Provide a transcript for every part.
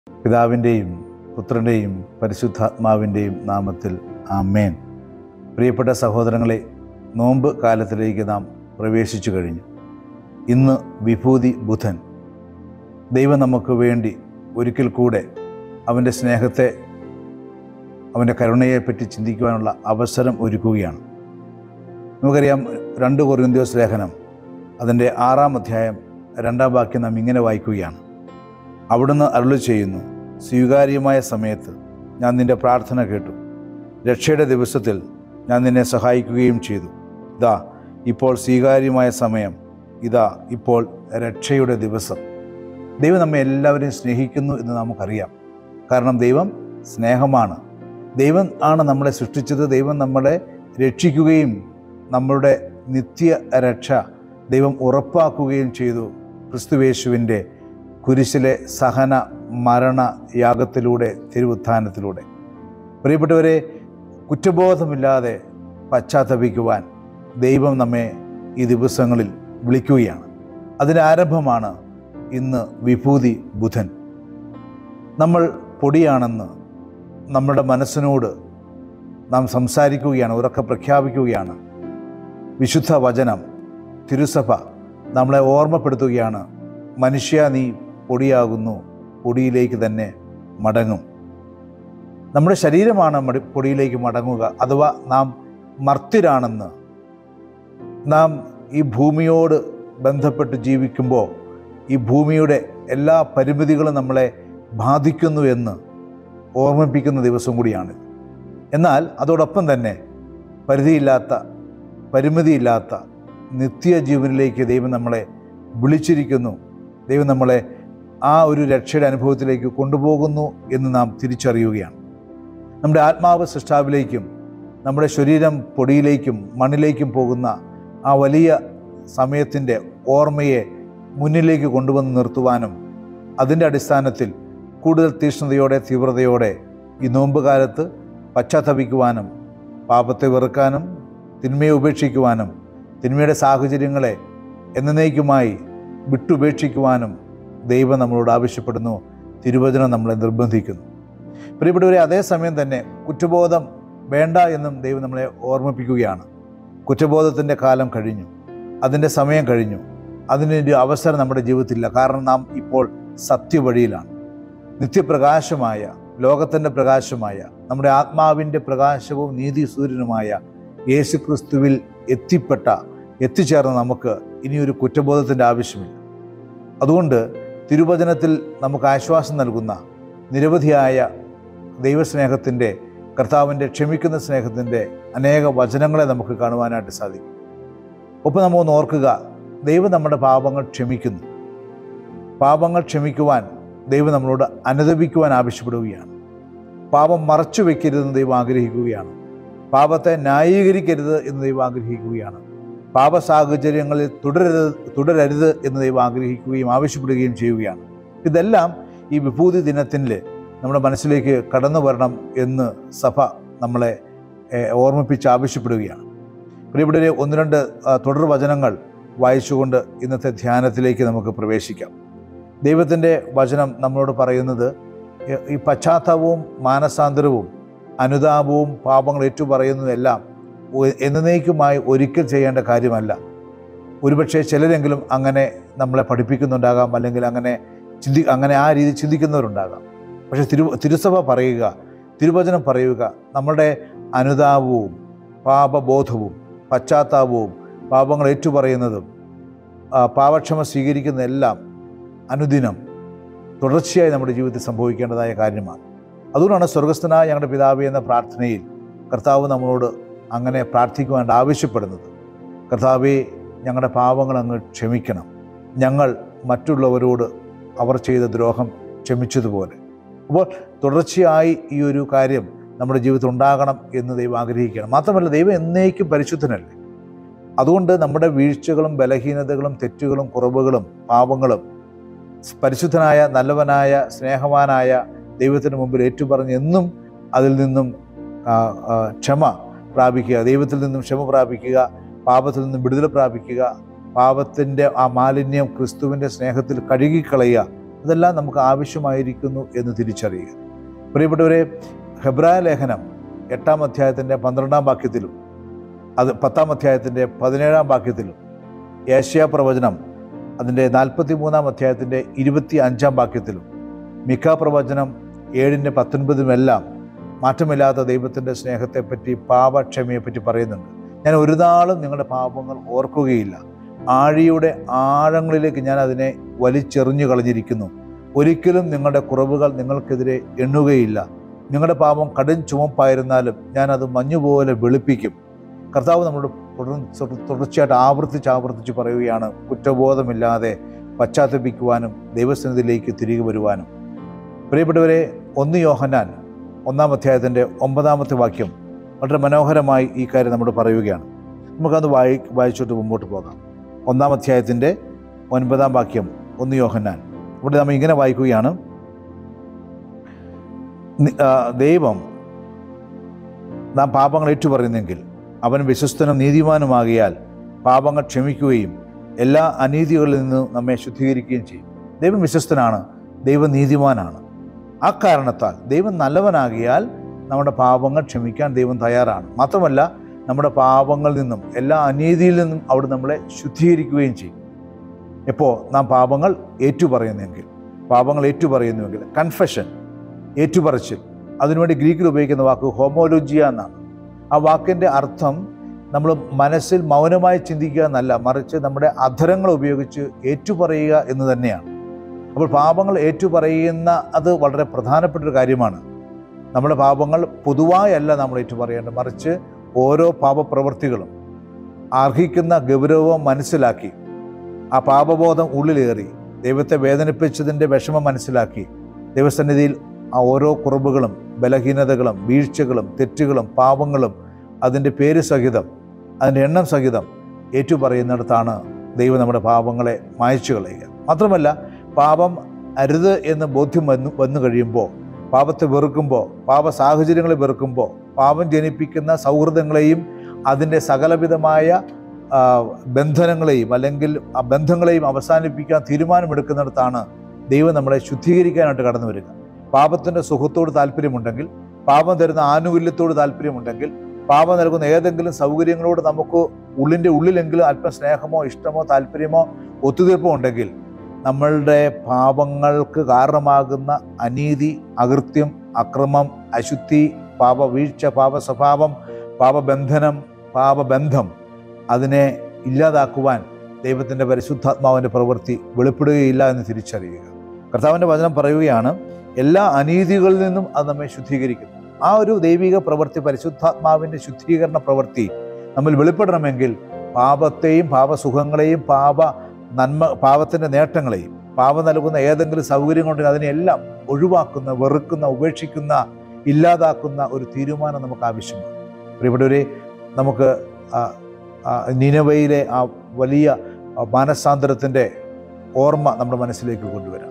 പിതാവിൻ്റെയും പുത്രൻ്റെയും പരിശുദ്ധാത്മാവിൻ്റെയും നാമത്തിൽ ആമേൻ പ്രിയപ്പെട്ട സഹോദരങ്ങളെ നോമ്പ് കാലത്തിലേക്ക് നാം പ്രവേശിച്ചു കഴിഞ്ഞു ഇന്ന് വിഭൂതി ബുധൻ ദൈവം നമുക്ക് വേണ്ടി ഒരിക്കൽ കൂടെ അവൻ്റെ സ്നേഹത്തെ അവൻ്റെ കരുണയെപ്പറ്റി ചിന്തിക്കുവാനുള്ള അവസരം ഒരുക്കുകയാണ് നമുക്കറിയാം രണ്ട് കൊറിന്ത്യോസ് ലേഖനം അതിൻ്റെ ആറാം അധ്യായം രണ്ടാം വാക്യം നാം ഇങ്ങനെ വായിക്കുകയാണ് അവിടുന്ന് അരുളി ചെയ്യുന്നു സ്വീകാര്യമായ സമയത്ത് ഞാൻ നിന്റെ പ്രാർത്ഥന കേട്ടു രക്ഷയുടെ ദിവസത്തിൽ ഞാൻ നിന്നെ സഹായിക്കുകയും ചെയ്തു ഇതാ ഇപ്പോൾ സ്വീകാര്യമായ സമയം ഇതാ ഇപ്പോൾ രക്ഷയുടെ ദിവസം ദൈവം നമ്മെ എല്ലാവരെയും സ്നേഹിക്കുന്നു എന്ന് നമുക്കറിയാം കാരണം ദൈവം സ്നേഹമാണ് ദൈവം ആണ് നമ്മളെ സൃഷ്ടിച്ചത് ദൈവം നമ്മളെ രക്ഷിക്കുകയും നമ്മളുടെ നിത്യ രക്ഷ ദൈവം ഉറപ്പാക്കുകയും ചെയ്തു ക്രിസ്തുവേശുവിൻ്റെ കുരിശിലെ സഹന മരണ യാഗത്തിലൂടെ തിരുവുത്ഥാനത്തിലൂടെ പ്രിയപ്പെട്ടവരെ കുറ്റബോധമില്ലാതെ പശ്ചാത്തപിക്കുവാൻ ദൈവം നമ്മെ ഈ ദിവസങ്ങളിൽ വിളിക്കുകയാണ് അതിൻ്റെ ആരംഭമാണ് ഇന്ന് വിഭൂതി ബുധൻ നമ്മൾ പൊടിയാണെന്ന് നമ്മുടെ മനസ്സിനോട് നാം സംസാരിക്കുകയാണ് ഉറക്കെ പ്രഖ്യാപിക്കുകയാണ് വിശുദ്ധ വചനം തിരുസഭ നമ്മളെ ഓർമ്മപ്പെടുത്തുകയാണ് മനുഷ്യ നീ പൊടിയാകുന്നു പൊടിയിലേക്ക് തന്നെ മടങ്ങും നമ്മുടെ ശരീരമാണ് മടി പൊടിയിലേക്ക് മടങ്ങുക അഥവാ നാം മർത്യരാണെന്ന് നാം ഈ ഭൂമിയോട് ബന്ധപ്പെട്ട് ജീവിക്കുമ്പോൾ ഈ ഭൂമിയുടെ എല്ലാ പരിമിതികളും നമ്മളെ ബാധിക്കുന്നു എന്ന് ഓർമ്മിപ്പിക്കുന്ന ദിവസം കൂടിയാണ് എന്നാൽ അതോടൊപ്പം തന്നെ പരിധിയില്ലാത്ത പരിമിതിയില്ലാത്ത നിത്യജീവനിലേക്ക് ദൈവം നമ്മളെ വിളിച്ചിരിക്കുന്നു ദൈവം നമ്മളെ ആ ഒരു രക്ഷയുടെ അനുഭവത്തിലേക്ക് കൊണ്ടുപോകുന്നു എന്ന് നാം തിരിച്ചറിയുകയാണ് നമ്മുടെ ആത്മാവ് സൃഷ്ടാവിലേക്കും നമ്മുടെ ശരീരം പൊടിയിലേക്കും മണ്ണിലേക്കും പോകുന്ന ആ വലിയ സമയത്തിൻ്റെ ഓർമ്മയെ മുന്നിലേക്ക് കൊണ്ടുവന്ന് നിർത്തുവാനും അതിൻ്റെ അടിസ്ഥാനത്തിൽ കൂടുതൽ തീക്ഷ്ണതയോടെ തീവ്രതയോടെ ഈ നോമ്പ് കാലത്ത് പശ്ചാത്തപിക്കുവാനും പാപത്തെ വെറുക്കാനും തിന്മയെ ഉപേക്ഷിക്കുവാനും തിന്മയുടെ സാഹചര്യങ്ങളെ എന്നേക്കുമായി വിട്ടുപേക്ഷിക്കുവാനും ദൈവം നമ്മളോട് ആവശ്യപ്പെടുന്നു തിരുവചനം നമ്മളെ നിർബന്ധിക്കുന്നു പ്രിയപ്പെട്ടവരെ അതേസമയം തന്നെ കുറ്റബോധം വേണ്ട എന്നും ദൈവം നമ്മളെ ഓർമ്മിപ്പിക്കുകയാണ് കുറ്റബോധത്തിൻ്റെ കാലം കഴിഞ്ഞു അതിൻ്റെ സമയം കഴിഞ്ഞു അതിനൊരു അവസരം നമ്മുടെ ജീവിതത്തിലില്ല കാരണം നാം ഇപ്പോൾ സത്യവഴിയിലാണ് നിത്യപ്രകാശമായ ലോകത്തിൻ്റെ പ്രകാശമായ നമ്മുടെ ആത്മാവിൻ്റെ പ്രകാശവും നീതി സൂര്യനുമായ യേശു ക്രിസ്തുവിൽ എത്തിപ്പെട്ട എത്തിച്ചേർന്ന നമുക്ക് ഇനിയൊരു കുറ്റബോധത്തിൻ്റെ ആവശ്യമില്ല അതുകൊണ്ട് തിരുവചനത്തിൽ നമുക്ക് ആശ്വാസം നൽകുന്ന നിരവധിയായ ദൈവസ്നേഹത്തിൻ്റെ കർത്താവിൻ്റെ ക്ഷമിക്കുന്ന സ്നേഹത്തിൻ്റെ അനേക വചനങ്ങളെ നമുക്ക് കാണുവാനായിട്ട് സാധിക്കും ഒപ്പം നമ്മൾ ഒന്ന് ഓർക്കുക ദൈവം നമ്മുടെ പാപങ്ങൾ ക്ഷമിക്കുന്നു പാപങ്ങൾ ക്ഷമിക്കുവാൻ ദൈവം നമ്മളോട് അനുദപിക്കുവാൻ ആവശ്യപ്പെടുകയാണ് പാപം മറച്ചു വെക്കരുതെന്ന് ദൈവം ആഗ്രഹിക്കുകയാണ് പാപത്തെ ന്യായീകരിക്കരുത് എന്ന് ദൈവം ആഗ്രഹിക്കുകയാണ് പാപ സാഹചര്യങ്ങളിൽ തുടരരുത് തുടരരുത് എന്ന് ദൈവം ആഗ്രഹിക്കുകയും ആവശ്യപ്പെടുകയും ചെയ്യുകയാണ് ഇതെല്ലാം ഈ വിഭൂതി ദിനത്തിൽ നമ്മുടെ മനസ്സിലേക്ക് കടന്നു വരണം എന്ന് സഭ നമ്മളെ ഏഹ്, ഓർമ്മിപ്പിച്ച് ആവശ്യപ്പെടുകയാണ് പ്രിയപ്പെട്ടവരെ ഒന്ന് രണ്ട് ആ, തുടർ വചനങ്ങൾ വായിച്ചുകൊണ്ട് ഇന്നത്തെ ധ്യാനത്തിലേക്ക് നമുക്ക് പ്രവേശിക്കാം ദൈവത്തിൻ്റെ വചനം നമ്മളോട് പറയുന്നത് ഈ- ഈ പശ്ചാത്തലവും മാനസാന്തരവും അനുതാപവും പാപങ്ങൾ ഏറ്റുപറയുന്നതെല്ലാം ഒ- എന്നേക്കുമായി ഒരിക്കൽ ചെയ്യേണ്ട കാര്യമല്ല ഒരുപക്ഷെ ചിലരെങ്കിലും അങ്ങനെ നമ്മളെ പഠിപ്പിക്കുന്നുണ്ടാകാം അല്ലെങ്കിൽ അങ്ങനെ ചിന്തി അങ്ങനെ ആ രീതി ചിന്തിക്കുന്നവരുണ്ടാകാം പക്ഷെ തിരു തിരുസഭ പറയുക തിരുവചനം പറയുക നമ്മളുടെ അനുതാപവും പാപബോധവും പശ്ചാത്താപവും പാപങ്ങൾ ഏറ്റുപറയുന്നതും ആ, പാപക്ഷമ സ്വീകരിക്കുന്നതെല്ലാം അനുദിനം തുടർച്ചയായി നമ്മുടെ ജീവിതത്തിൽ സംഭവിക്കേണ്ടതായ കാര്യമാണ് അതുകൊണ്ടാണ് സ്വർഗസ്ഥനായ ഞങ്ങളുടെ പിതാവേ എന്ന പ്രാർത്ഥനയിൽ കർത്താവ് നമ്മളോട് അങ്ങനെ പ്രാർത്ഥിക്കുവാൻ ആവശ്യപ്പെടുന്നത് കർത്താവെ ഞങ്ങളുടെ പാപങ്ങൾ അങ്ങ് ക്ഷമിക്കണം ഞങ്ങൾ മറ്റുള്ളവരോട് അവർ ചെയ്ത ദ്രോഹം ക്ഷമിച്ചതുപോലെ അപ്പോൾ തുടർച്ചയായി ഈ ഒരു കാര്യം നമ്മുടെ ജീവിതത്തിൽ ഉണ്ടാകണം എന്ന് ദൈവം ആഗ്രഹിക്കുകയാണ് മാത്രമല്ല ദൈവം എന്നേക്കും പരിശുദ്ധനല്ലേ അതുകൊണ്ട് നമ്മുടെ വീഴ്ചകളും ബലഹീനതകളും തെറ്റുകളും കുറവുകളും പാപങ്ങളും പരിശുദ്ധനായ നല്ലവനായ സ്നേഹവാനായ ദൈവത്തിന് മുമ്പിൽ ഏറ്റുപറഞ്ഞ് എന്നും അതിൽ നിന്നും ആ, ആ, ക്ഷമ പ്രാപിക്കുക ദൈവത്തിൽ നിന്നും ക്ഷമ പ്രാപിക്കുക പാപത്തിൽ നിന്നും വിടുതൽ പ്രാപിക്കുക പാപത്തിൻ്റെ ആ മാലിന്യം ക്രിസ്തുവിൻ്റെ സ്നേഹത്തിൽ കഴുകിക്കളയുക അതെല്ലാം നമുക്ക് ആവശ്യമായിരിക്കുന്നു എന്ന് തിരിച്ചറിയുക പ്രിയപ്പെട്ടവരെ ഹെബ്രായ ലേഖനം എട്ടാം അധ്യായത്തിൻ്റെ പന്ത്രണ്ടാം വാക്യത്തിലും അത് പത്താം അധ്യായത്തിൻ്റെ പതിനേഴാം വാക്യത്തിലും ഏഷ്യ പ്രവചനം അതിൻ്റെ നാൽപ്പത്തി മൂന്നാം അധ്യായത്തിൻ്റെ ഇരുപത്തി അഞ്ചാം വാക്യത്തിലും മിക്ക പ്രവചനം ഏഴിൻ്റെ പത്തൊൻപതിലുമെല്ലാം മാറ്റമില്ലാത്ത ദൈവത്തിൻ്റെ സ്നേഹത്തെപ്പറ്റി പാപക്ഷമയെപ്പറ്റി പറയുന്നുണ്ട് ഞാൻ ഒരു നാളും നിങ്ങളുടെ പാപങ്ങൾ ഓർക്കുകയില്ല ആഴിയുടെ ആഴങ്ങളിലേക്ക് ഞാൻ അതിനെ വലിച്ചെറിഞ്ഞു കളഞ്ഞിരിക്കുന്നു ഒരിക്കലും നിങ്ങളുടെ കുറവുകൾ നിങ്ങൾക്കെതിരെ എണ്ണുകയില്ല നിങ്ങളുടെ പാപം കടും ചുമപ്പായിരുന്നാലും ഞാൻ അത് മഞ്ഞുപോലെ വെളുപ്പിക്കും കർത്താവ് നമ്മളോട് തുടർ തുടർച്ചയായിട്ട് ആവർത്തിച്ച് ആവർത്തിച്ച് പറയുകയാണ് കുറ്റബോധമില്ലാതെ പശ്ചാത്തപിക്കുവാനും ദൈവസന്നിധിയിലേക്ക് തിരികെ വരുവാനും പ്രിയപ്പെട്ടവരെ ഒന്ന് യോഹന്നാൻ ഒന്നാം അധ്യായത്തിൻ്റെ ഒമ്പതാമത്തെ വാക്യം വളരെ മനോഹരമായി ഈ കാര്യം നമ്മൾ പറയുകയാണ് നമുക്കത് വായി വായിച്ചോട്ട് മുമ്പോട്ട് പോകാം ഒന്നാം അധ്യായത്തിൻ്റെ ഒൻപതാം വാക്യം ഒന്ന് യോഹന്നാൻ ഇവിടെ നമ്മൾ ഇങ്ങനെ വായിക്കുകയാണ് നി- ആ, ദൈവം നാം പാപങ്ങൾ ഏറ്റുപറയുന്നെങ്കിൽ അവൻ വിശ്വസ്തനും നീതിമാനുമാകിയാൽ പാപങ്ങൾ ക്ഷമിക്കുകയും എല്ലാ അനീതികളിൽ നിന്നും നമ്മെ ശുദ്ധീകരിക്കുകയും ചെയ്യും ദൈവം വിശ്വസ്തനാണ് ദൈവം നീതിമാനാണ് ആ കാരണത്താൽ ദൈവം നല്ലവനാകിയാൽ നമ്മുടെ പാപങ്ങൾ ക്ഷമിക്കാൻ ദൈവം തയ്യാറാണ് മാത്രമല്ല നമ്മുടെ പാപങ്ങളിൽ നിന്നും എല്ലാ അനീതിയിൽ നിന്നും അവിടെ നമ്മളെ ശുദ്ധീകരിക്കുകയും ചെയ്യും എപ്പോൾ നാം പാപങ്ങൾ ഏറ്റുപറയുന്നെങ്കിൽ പാപങ്ങൾ ഏറ്റുപറയുന്നുവെങ്കിൽ കൺഫെഷൻ ഏറ്റുപറച്ചിൽ അതിനുവേണ്ടി ഗ്രീക്കിൽ ഉപയോഗിക്കുന്ന വാക്ക് ഹോമോലോജിയ എന്നാണ് ആ വാക്കിൻ്റെ അർത്ഥം നമ്മൾ മനസ്സിൽ മൗനമായി ചിന്തിക്കുക എന്നല്ല മറിച്ച് നമ്മുടെ അധരങ്ങൾ ഉപയോഗിച്ച് ഏറ്റുപറയുക എന്ന് തന്നെയാണ് അപ്പോൾ പാപങ്ങൾ ഏറ്റുപറയുന്ന അത് വളരെ പ്രധാനപ്പെട്ട ഒരു കാര്യമാണ് നമ്മുടെ പാപങ്ങൾ പൊതുവായല്ല നമ്മൾ ഏറ്റുപറയേണ്ടത് മറിച്ച് ഓരോ പാപപ്രവൃത്തികളും അർഹിക്കുന്ന ഗൗരവം മനസ്സിലാക്കി ആ പാപബോധം ഉള്ളിലേറി ദൈവത്തെ വേദനിപ്പിച്ചതിൻ്റെ വിഷമം മനസ്സിലാക്കി ദൈവസന്നിധിയിൽ ആ ഓരോ കുറവുകളും ബലഹീനതകളും വീഴ്ചകളും തെറ്റുകളും പാപങ്ങളും അതിൻ്റെ പേര് സഹിതം അതിൻ്റെ എണ്ണം സഹിതം ഏറ്റുപറയുന്നിടത്താണ് ദൈവം നമ്മുടെ പാപങ്ങളെ മായച്ചു കളയുക മാത്രമല്ല പാപം അരുത് എന്ന് ബോധ്യം വന്നു വന്നു കഴിയുമ്പോൾ പാപത്തെ വെറുക്കുമ്പോൾ പാപ സാഹചര്യങ്ങളെ വെറുക്കുമ്പോൾ പാപം ജനിപ്പിക്കുന്ന സൗഹൃദങ്ങളെയും അതിൻ്റെ സകലവിധമായ ആ, ബന്ധനങ്ങളെയും അല്ലെങ്കിൽ ആ ബന്ധങ്ങളെയും അവസാനിപ്പിക്കാൻ തീരുമാനമെടുക്കുന്നിടത്താണ് ദൈവം നമ്മളെ ശുദ്ധീകരിക്കാനായിട്ട് കടന്നു വരിക പാപത്തിൻ്റെ സുഖത്തോട് താല്പര്യമുണ്ടെങ്കിൽ പാപം തരുന്ന ആനുകൂല്യത്തോട് താല്പര്യമുണ്ടെങ്കിൽ പാപം നൽകുന്ന ഏതെങ്കിലും സൗകര്യങ്ങളോട് നമുക്ക് ഉള്ളിൻ്റെ ഉള്ളിലെങ്കിലും അല്പം സ്നേഹമോ ഇഷ്ടമോ താല്പര്യമോ ഒത്തുതീർപ്പോ ഉണ്ടെങ്കിൽ നമ്മളുടെ പാപങ്ങൾക്ക് കാരണമാകുന്ന അനീതി അകൃത്യം അക്രമം അശുദ്ധി പാപവീഴ്ച പാപ സ്വഭാവം പാപബന്ധനം പാപബന്ധം അതിനെ ഇല്ലാതാക്കുവാൻ ദൈവത്തിൻ്റെ പരിശുദ്ധാത്മാവിൻ്റെ പ്രവൃത്തി വെളിപ്പെടുകയില്ല എന്ന് തിരിച്ചറിയുക കർത്താവിൻ്റെ വചനം പറയുകയാണ് എല്ലാ അനീതികളിൽ നിന്നും അത് നമ്മെ ശുദ്ധീകരിക്കുന്നു ആ ഒരു ദൈവിക പ്രവൃത്തി പരിശുദ്ധാത്മാവിൻ്റെ ശുദ്ധീകരണ പ്രവൃത്തി നമ്മൾ വെളിപ്പെടണമെങ്കിൽ പാപത്തെയും പാപസുഖങ്ങളെയും പാപ നന്മ പാപത്തിൻ്റെ നേട്ടങ്ങളെയും പാപം നൽകുന്ന ഏതെങ്കിലും സൗകര്യങ്ങളുണ്ടെങ്കിൽ അതിനെല്ലാം ഒഴിവാക്കുന്ന വെറുക്കുന്ന ഉപേക്ഷിക്കുന്ന ഇല്ലാതാക്കുന്ന ഒരു തീരുമാനം നമുക്ക് ആവശ്യമാണ് പ്രിയപ്പെട്ടവരെ നമുക്ക് ആ, ആ, നിനവയിലെ ആ വലിയ ആ, മാനസാന്തരത്തിൻ്റെ ഓർമ്മ നമ്മുടെ മനസ്സിലേക്ക് കൊണ്ടുവരാം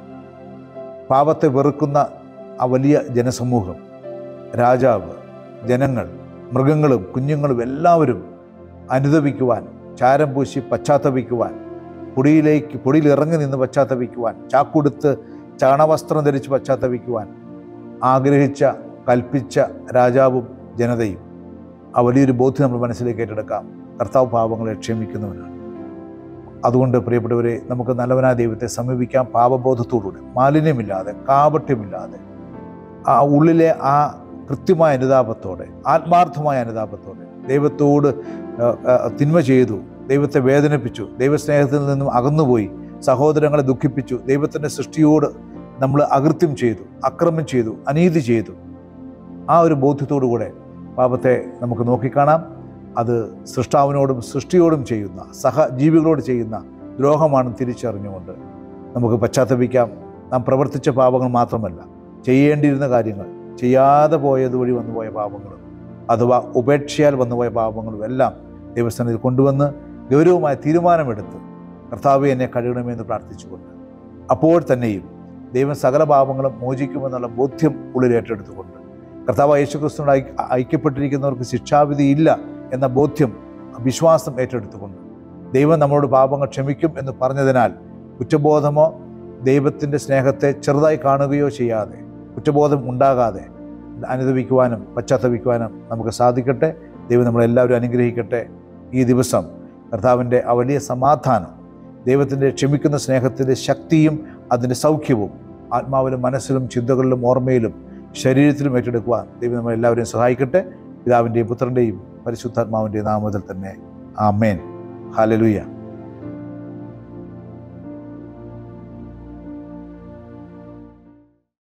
പാപത്തെ വെറുക്കുന്ന ആ വലിയ ജനസമൂഹം രാജാവ് ജനങ്ങൾ മൃഗങ്ങളും കുഞ്ഞുങ്ങളും എല്ലാവരും അനുദപിക്കുവാൻ ചാരം പൂശി പശ്ചാത്തപിക്കുവാൻ പൊടിയിലേക്ക് പൊടിയിൽ ഇറങ്ങി നിന്ന് പശ്ചാത്തപിക്കുവാൻ ചാക്കുടുത്ത് ചാണവസ്ത്രം ധരിച്ച് പശ്ചാത്തപിക്കുവാൻ ആഗ്രഹിച്ച കൽപ്പിച്ച രാജാവും ജനതയും ആ വലിയൊരു ബോധ്യം നമ്മൾ മനസ്സിലേക്ക് ഏറ്റെടുക്കാം കർത്താവ് പാപങ്ങളെ ക്ഷമിക്കുന്നവനാണ് അതുകൊണ്ട് പ്രിയപ്പെട്ടവരെ നമുക്ക് നല്ലവനായ ദൈവത്തെ സമീപിക്കാം പാപബോധത്തോടുകൂടി മാലിന്യമില്ലാതെ കാപട്യമില്ലാതെ ആ ഉള്ളിലെ ആ കൃത്യമായ അനുതാപത്തോടെ ആത്മാർത്ഥമായ അനുതാപത്തോടെ ദൈവത്തോട് ആ, ആ, തിന്മ ചെയ്തു ദൈവത്തെ വേദനിപ്പിച്ചു ദൈവസ്നേഹത്തിൽ നിന്നും അകന്നുപോയി സഹോദരങ്ങളെ ദുഃഖിപ്പിച്ചു ദൈവത്തിൻ്റെ സൃഷ്ടിയോട് നമ്മൾ അകൃത്യം ചെയ്തു അക്രമം ചെയ്തു അനീതി ചെയ്തു ആ ഒരു ബോധ്യത്തോടു കൂടെ പാപത്തെ നമുക്ക് നോക്കിക്കാണാം അത് സൃഷ്ടാവിനോടും സൃഷ്ടിയോടും ചെയ്യുന്ന സഹജീവികളോട് ചെയ്യുന്ന ദ്രോഹമാണെന്ന് തിരിച്ചറിഞ്ഞുകൊണ്ട് നമുക്ക് പശ്ചാത്തപിക്കാം നാം പ്രവർത്തിച്ച പാപങ്ങൾ മാത്രമല്ല ചെയ്യേണ്ടിയിരുന്ന കാര്യങ്ങൾ ചെയ്യാതെ പോയത് വഴി വന്നുപോയ പാപങ്ങളും അഥവാ ഉപേക്ഷയാൽ വന്നുപോയ പാപങ്ങളും എല്ലാം ദൈവസ്ഥാനത്തിൽ കൊണ്ടുവന്ന് ഗൗരവമായ തീരുമാനമെടുത്ത് കർത്താവെ എന്നെ കഴുകണമെന്ന് പ്രാർത്ഥിച്ചുകൊണ്ട് അപ്പോൾ തന്നെയും ദൈവം സകല പാപങ്ങളും മോചിക്കുമെന്നുള്ള ബോധ്യം ഉള്ളിൽ ഏറ്റെടുത്തുകൊണ്ട് കർത്താവ് യേശുക്രിസ്തുവിനോട് ഐ ഐക്യപ്പെട്ടിരിക്കുന്നവർക്ക് ശിക്ഷാവിധി ഇല്ല എന്ന ബോധ്യം വിശ്വാസം ഏറ്റെടുത്തുകൊണ്ട് ദൈവം നമ്മളോട് പാപങ്ങൾ ക്ഷമിക്കും എന്ന് പറഞ്ഞതിനാൽ കുറ്റബോധമോ ദൈവത്തിൻ്റെ സ്നേഹത്തെ ചെറുതായി കാണുകയോ ചെയ്യാതെ കുറ്റബോധം ഉണ്ടാകാതെ അനുദപിക്കുവാനും പശ്ചാത്തപിക്കുവാനും നമുക്ക് സാധിക്കട്ടെ ദൈവം നമ്മളെല്ലാവരും അനുഗ്രഹിക്കട്ടെ ഈ ദിവസം കർത്താവിൻ്റെ ആ വലിയ സമാധാനം ദൈവത്തിൻ്റെ ക്ഷമിക്കുന്ന സ്നേഹത്തിൻ്റെ ശക്തിയും അതിൻ്റെ സൗഖ്യവും ആത്മാവിലും മനസ്സിലും ചിന്തകളിലും ഓർമ്മയിലും ശരീരത്തിലും ഏറ്റെടുക്കുവാൻ ദൈവം നമ്മളെല്ലാവരെയും സഹായിക്കട്ടെ പിതാവിൻ്റെയും പുത്രൻ്റെയും പരിശുദ്ധാത്മാവിൻ്റെയും നാമത്തിൽ തന്നെ ആമേൻ ഹാലലുയ്യ